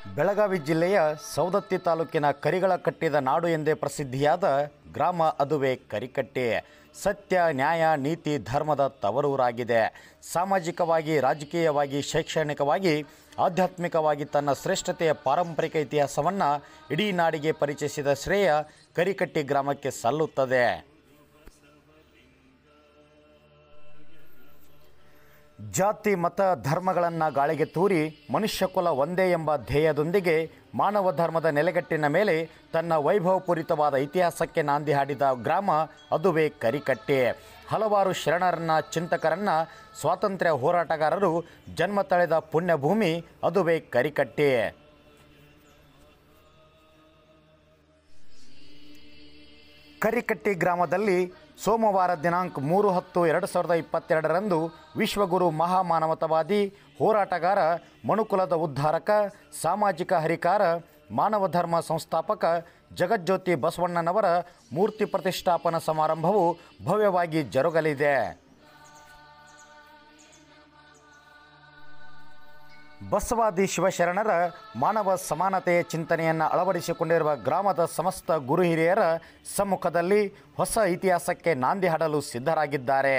ಬೆಳಗಾವಿ ಜಿಲ್ಲೆಯ ಸೌದತ್ತಿ ತಾಲೂಕಿನ ಕರಿಗಳ ಕಟ್ಟಿದ ನಾಡು ಎಂದೇ ಪ್ರಸಿದ್ಧಿಯಾದ ಗ್ರಾಮ ಅದುವೆ ಕರಿಕಟ್ಟೆ ಸತ್ಯ ನ್ಯಾಯ ನೀತಿ ಧರ್ಮದ ತವರೂರಾಗಿದೆ ಸಾಮಾಜಿಕವಾಗಿ ರಾಜಕೀಯವಾಗಿ ಶೈಕ್ಷಣಿಕವಾಗಿ ಆಧ್ಯಾತ್ಮಿಕವಾಗಿ ತನ್ನ ಶ್ರೇಷ್ಠತೆಯ ಪಾರಂಪರಿಕ ಇತಿಹಾಸವನ್ನು ಇಡೀ ನಾಡಿಗೆ ಪರಿಚಯಿಸಿದ ಶ್ರೇಯ ಕರಿಕಟ್ಟಿ ಗ್ರಾಮಕ್ಕೆ ಸಲ್ಲುತ್ತದೆ ಜಾತಿ ಮತ ಧರ್ಮಗಳನ್ನು ಗಾಳಿಗೆ ತೂರಿ ಮನುಷ್ಯಕುಲ ಒಂದೇ ಎಂಬ ಧ್ಯೇಯದೊಂದಿಗೆ ಮಾನವ ಧರ್ಮದ ನೆಲೆಗಟ್ಟಿನ ಮೇಲೆ ತನ್ನ ವೈಭವಪೂರಿತವಾದ ಇತಿಹಾಸಕ್ಕೆ ನಾಂದಿ ಹಾಡಿದ ಗ್ರಾಮ ಅದುವೇ ಕರಿಕಟ್ಟೆ ಹಲವಾರು ಶರಣರನ್ನ ಚಿಂತಕರನ್ನ ಸ್ವಾತಂತ್ರ್ಯ ಹೋರಾಟಗಾರರು ಜನ್ಮ ತಳೆದ ಪುಣ್ಯಭೂಮಿ ಅದುವೇ ಕರಿಕಟ್ಟೆ ಕರಿಕಟ್ಟಿ ಗ್ರಾಮದಲ್ಲಿ ಸೋಮವಾರ ದಿನಾಂಕ ಮೂರು ಹತ್ತು ಎರಡು ಸಾವಿರದ ಇಪ್ಪತ್ತೆರಡರಂದು ವಿಶ್ವಗುರು ಮಹಾಮಾನವತವಾದಿ ಹೋರಾಟಗಾರ ಮನುಕುಲದ ಉದ್ಧಾರಕ ಸಾಮಾಜಿಕ ಹರಿಕಾರ ಮಾನವ ಧರ್ಮ ಸಂಸ್ಥಾಪಕ ಜಗಜ್ಯೋತಿ ಬಸವಣ್ಣನವರ ಮೂರ್ತಿ ಪ್ರತಿಷ್ಠಾಪನಾ ಸಮಾರಂಭವು ಭವ್ಯವಾಗಿ ಜರುಗಲಿದೆ ಬಸವಾದಿ ಶಿವಶರಣರ ಮಾನವ ಸಮಾನತೆಯ ಚಿಂತನೆಯನ್ನು ಅಳವಡಿಸಿಕೊಂಡಿರುವ ಗ್ರಾಮದ ಸಮಸ್ತ ಗುರು ಹಿರಿಯರ ಸಮ್ಮುಖದಲ್ಲಿ ಹೊಸ ಇತಿಹಾಸಕ್ಕೆ ನಾಂದಿ ಹಾಡಲು ಸಿದ್ಧರಾಗಿದ್ದಾರೆ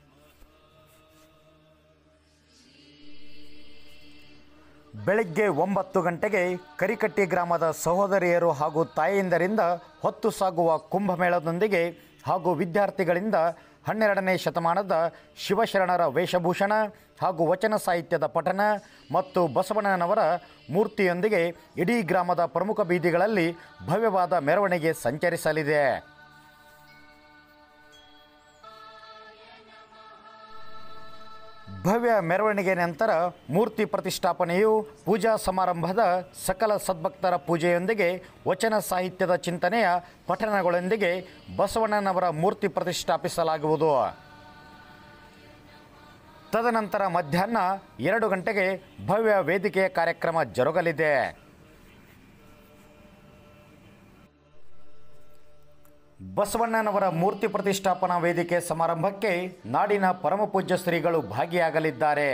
ಬೆಳಗ್ಗೆ ಒಂಬತ್ತು ಗಂಟೆಗೆ ಕರಿಕಟ್ಟಿ ಗ್ರಾಮದ ಸಹೋದರಿಯರು ಹಾಗೂ ತಾಯಿಯಂದರಿಂದ ಹೊತ್ತು ಸಾಗುವ ಕುಂಭಮೇಳದೊಂದಿಗೆ ಹಾಗೂ ವಿದ್ಯಾರ್ಥಿಗಳಿಂದ ಹನ್ನೆರಡನೇ ಶತಮಾನದ ಶಿವಶರಣರ ವೇಷಭೂಷಣ ಹಾಗೂ ವಚನ ಸಾಹಿತ್ಯದ ಪಠನ ಮತ್ತು ಬಸವಣ್ಣನವರ ಮೂರ್ತಿಯೊಂದಿಗೆ ಇಡೀ ಗ್ರಾಮದ ಪ್ರಮುಖ ಬೀದಿಗಳಲ್ಲಿ ಭವ್ಯವಾದ ಮೆರವಣಿಗೆ ಸಂಚರಿಸಲಿದೆ ಭವ್ಯ ಮೆರವಣಿಗೆ ನಂತರ ಮೂರ್ತಿ ಪ್ರತಿಷ್ಠಾಪನೆಯು ಪೂಜಾ ಸಮಾರಂಭದ ಸಕಲ ಸದ್ಭಕ್ತರ ಪೂಜೆಯೊಂದಿಗೆ ವಚನ ಸಾಹಿತ್ಯದ ಚಿಂತನೆಯ ಪಠಣಗಳೊಂದಿಗೆ ಬಸವಣ್ಣನವರ ಮೂರ್ತಿ ಪ್ರತಿಷ್ಠಾಪಿಸಲಾಗುವುದು ತದನಂತರ ಮಧ್ಯಾಹ್ನ ಎರಡು ಗಂಟೆಗೆ ಭವ್ಯ ವೇದಿಕೆಯ ಕಾರ್ಯಕ್ರಮ ಜರುಗಲಿದೆ ಬಸವಣ್ಣನವರ ಮೂರ್ತಿ ಪ್ರತಿಷ್ಠಾಪನಾ ವೇದಿಕೆ ಸಮಾರಂಭಕ್ಕೆ ನಾಡಿನ ಪರಮಪೂಜ್ಯ ಶ್ರೀಗಳು ಭಾಗಿಯಾಗಲಿದ್ದಾರೆ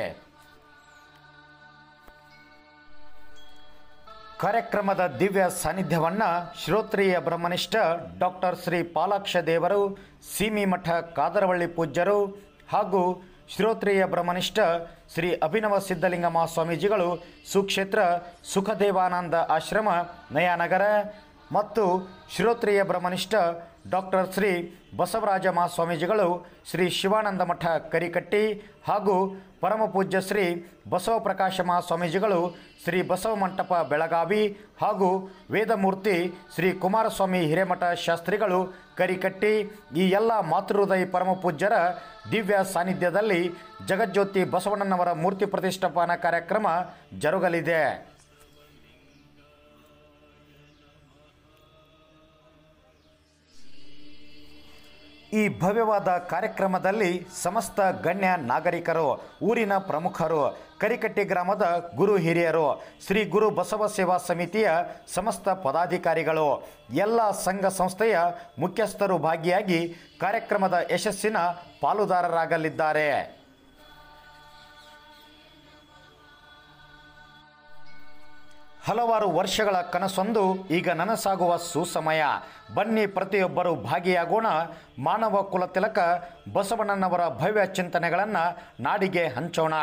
ಕಾರ್ಯಕ್ರಮದ ದಿವ್ಯ ಸಾನ್ನಿಧ್ಯವನ್ನು ಶ್ರೋತ್ರಿಯ ಬ್ರಹ್ಮನಿಷ್ಠ ಡಾಕ್ಟರ್ ಶ್ರೀ ಪಾಲಾಕ್ಷ ದೇವರು ಸೀಮಿಮಠ ಕಾದರವಳ್ಳಿ ಪೂಜ್ಯರು ಹಾಗೂ ಶ್ರೋತ್ರಿಯ ಬ್ರಹ್ಮನಿಷ್ಠ ಶ್ರೀ ಅಭಿನವ ಸಿದ್ಧಲಿಂಗ ಮಹಾಸ್ವಾಮೀಜಿಗಳು ಸುಕ್ಷೇತ್ರ ಸುಖದೇವಾನಂದ ಆಶ್ರಮ ನಯಾನಗರ ಮತ್ತು ಶ್ರೋತ್ರಿಯ ಬ್ರಹ್ಮನಿಷ್ಠ ಡಾಕ್ಟರ್ ಶ್ರೀ ಬಸವರಾಜ ಮಹಾಸ್ವಾಮೀಜಿಗಳು ಶ್ರೀ ಶಿವಾನಂದ ಮಠ ಕರಿಕಟ್ಟಿ ಹಾಗೂ ಪರಮಪೂಜ್ಯ ಶ್ರೀ ಬಸವಪ್ರಕಾಶ ಮಹಾಸ್ವಾಮೀಜಿಗಳು ಶ್ರೀ ಬಸವ ಮಂಟಪ ಬೆಳಗಾವಿ ಹಾಗೂ ವೇದಮೂರ್ತಿ ಶ್ರೀ ಕುಮಾರಸ್ವಾಮಿ ಹಿರೇಮಠ ಶಾಸ್ತ್ರಿಗಳು ಕರಿಕಟ್ಟಿ ಈ ಎಲ್ಲ ಮಾತೃಹೃದಯ ಪರಮಪೂಜ್ಯರ ದಿವ್ಯ ಸಾನ್ನಿಧ್ಯದಲ್ಲಿ ಜಗಜ್ಯೋತಿ ಬಸವಣ್ಣನವರ ಮೂರ್ತಿ ಪ್ರತಿಷ್ಠಾಪನಾ ಕಾರ್ಯಕ್ರಮ ಜರುಗಲಿದೆ ಈ ಭವ್ಯವಾದ ಕಾರ್ಯಕ್ರಮದಲ್ಲಿ ಸಮಸ್ತ ಗಣ್ಯ ನಾಗರಿಕರು ಊರಿನ ಪ್ರಮುಖರು ಕರಿಕಟ್ಟಿ ಗ್ರಾಮದ ಗುರು ಹಿರಿಯರು ಶ್ರೀ ಗುರು ಬಸವ ಸೇವಾ ಸಮಿತಿಯ ಸಮಸ್ತ ಪದಾಧಿಕಾರಿಗಳು ಎಲ್ಲ ಸಂಘ ಸಂಸ್ಥೆಯ ಮುಖ್ಯಸ್ಥರು ಭಾಗಿಯಾಗಿ ಕಾರ್ಯಕ್ರಮದ ಯಶಸ್ಸಿನ ಪಾಲುದಾರರಾಗಲಿದ್ದಾರೆ ಹಲವಾರು ವರ್ಷಗಳ ಕನಸೊಂದು ಈಗ ನನಸಾಗುವ ಸುಸಮಯ ಬನ್ನಿ ಪ್ರತಿಯೊಬ್ಬರು ಭಾಗಿಯಾಗೋಣ ಮಾನವ ಕುಲ ತಿಲಕ ಬಸವಣ್ಣನವರ ಭವ್ಯ ಚಿಂತನೆಗಳನ್ನು ನಾಡಿಗೆ ಹಂಚೋಣ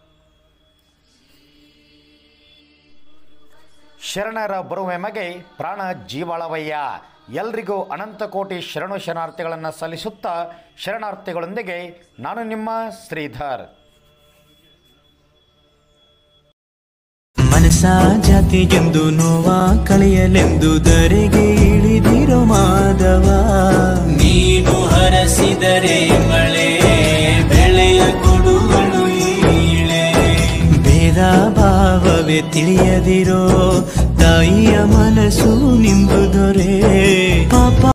ಶರಣರ ಬರುವೆಮಗೆ ಪ್ರಾಣ ಜೀವಾಳವಯ್ಯ ಎಲ್ರಿಗೂ ಅನಂತ ಕೋಟಿ ಶರಣು ಶರಣಾರ್ಥಿಗಳನ್ನು ಸಲ್ಲಿಸುತ್ತಾ ಶರಣಾರ್ಥಿಗಳೊಂದಿಗೆ ನಾನು ನಿಮ್ಮ ಶ್ರೀಧರ್ ಮನಸ ಜಾತಿಗೆಂದು ನೋವ ಕಳೆಯಲೆಂದು ಧರೆಗೆ ಇಳಿದಿರೋ ಮಾಧವ ನೀನು ಹರಸಿದರೆ ಮಳೆ ಬೆಳೆಯ ಕೊಡುವಳು ಈಳೆ ಭೇದ ಭಾವವೇ ತಿಳಿಯದಿರೋ ತಾಯಿಯ ಮನಸ್ಸು ನಿಂದು ದೊರೆ ಪಾಪ